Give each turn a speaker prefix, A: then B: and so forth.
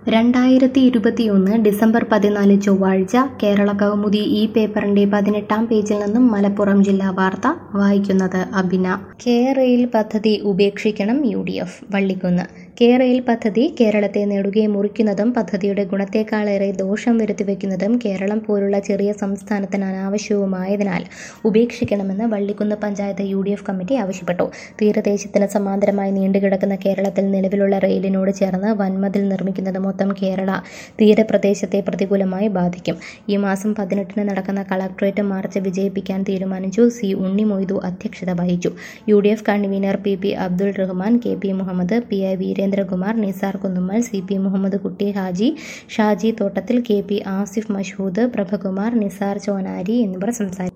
A: രണ്ടായിരത്തി ഇരുപത്തിയൊന്ന് ഡിസംബർ പതിനാല് ചൊവ്വാഴ്ച കേരള കൗമുദി ഈ പേപ്പറിന്റെ പതിനെട്ടാം പേജിൽ നിന്നും മലപ്പുറം ജില്ലാ വാർത്ത വായിക്കുന്നത് അബിന കെ റെയിൽ പദ്ധതി ഉപേക്ഷിക്കണം U D F Vallikkunnu K rail പദ്ധതി കേരളത്തെ നെടുകെ മുറിക്കുന്നതും പദ്ധതിയുടെ ഗുണത്തേക്കാളേറെ ദോഷം വരുത്തിവെക്കുന്നതും കേരളം പോലുള്ള ചെറിയ സംസ്ഥാനത്തിന് അനാവശ്യവുമായതിനാൽ ഉപേക്ഷിക്കണമെന്ന് Vallikkunnu panchayat U D F committee ആവശ്യപ്പെട്ടു തീരദേശത്തിന് സമാന്തരമായി നീണ്ടുകിടക്കുന്ന കേരളത്തിൽ നിലവിലുള്ള റെയിലിനോട് ചേർന്ന് വൻമതിൽ നിർമ്മിക്കുന്നത് മൊത്തം കേരള തീരപ്രദേശത്തെ പ്രതികൂലമായി ബാധിക്കും ഈ മാസം പതിനെട്ടിന് നടക്കുന്ന കളക്ടറേറ്റ് മാർച്ച് വിജയിപ്പിക്കാൻ തീരുമാനിച്ചു സി ഉണ്ണി മൊയ്തു അധ്യക്ഷത വഹിച്ചു U D F convener P P Abdul Rahman K P Muhammad P I Veerendrakumar Nisar Kunnummal C P Muhammad Kutty Haji Shaji Thottathil K P Asif Mashood Prabhakumar Nisar Chonari എന്നിവർ സംസാരിച്ചു